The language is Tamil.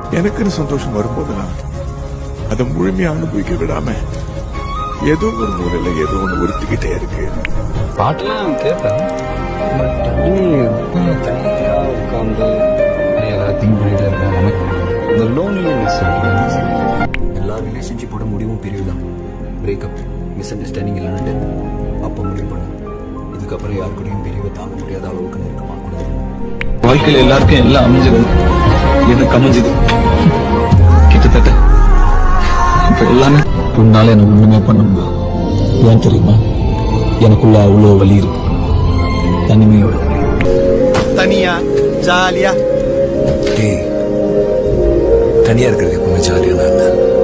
எனக்குன்னு சந்தோஷம் வரும்போதெல்லாம் அதை முழுமையா அனுபவிக்க விடாம ஏதோ ஒரு முறையில ஏதோ ஒண்ணு உறுத்திக்கிட்டே இருக்கு பாட்டெல்லாம் கேட்பேன் பட் அப்படியே தனியாக உட்காந்து ஏதாவது திங்க் பண்ணிட்டு இருக்கேன் எனக்கு இந்த லோன்லினஸ் எல்லா ரிலேஷன்ஷிப்போட முடிவும் பிரிவு தான் பிரேக்கப் மிஸ் அண்டர்ஸ்டாண்டிங் இல்லைன்னா டெத் அப்போ முடிவு பண்ணு இதுக்கப்புறம் யார் கூடயும் பிரிவை தாங்க முடியாத அளவுக்கு நெருக்கமாக கூடாது வாழ்க்கையில் எல்லாருக்கும் எல்லாம் அமைஞ்சது எனக்கு அமைஞ்சது கிட்டத்தட்ட இப்ப எல்லாமே உன்னால எனக்கு ஒண்ணுமே பண்ண முடியாது ஏன் தெரியுமா எனக்குள்ள அவ்வளோ வலி இருக்கு தனிமையோட வலி தனியா ஜாலியா டேய் தனியாக இருக்கிறது எப்பவுமே ஜாலியாக தான் இருந்தேன்